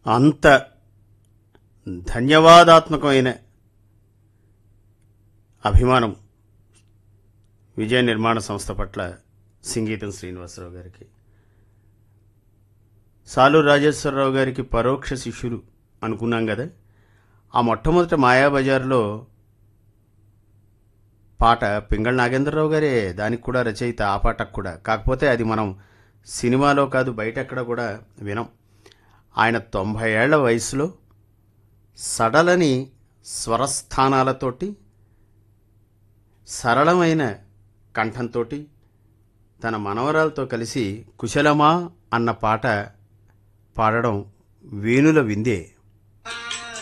అంత ధన్యవాదాత్మకమైన అభిమానం విజయ నిర్మాణ సంస్థ పట్ల సింగీతం శ్రీనివాసరావు గారికి సాలూరు రాజేశ్వరరావు గారికి పరోక్ష శిష్యులు అనుకున్నాం కదా ఆ మొట్టమొదట మాయాబజార్లో పాట పింగళ నాగేంద్రరావు గారే దానికి కూడా రచయిత ఆ పాటకు కూడా కాకపోతే అది మనం సినిమాలో కాదు బయట ఎక్కడ కూడా వినం ఆయన తొంభై ఏళ్ల వయసులో సడలని స్వరస్థానాలతోటి సరళమైన కంఠంతో తన మనవరాలతో కలిసి కుశలమా అన్న పాట పాడడం వేణుల విందే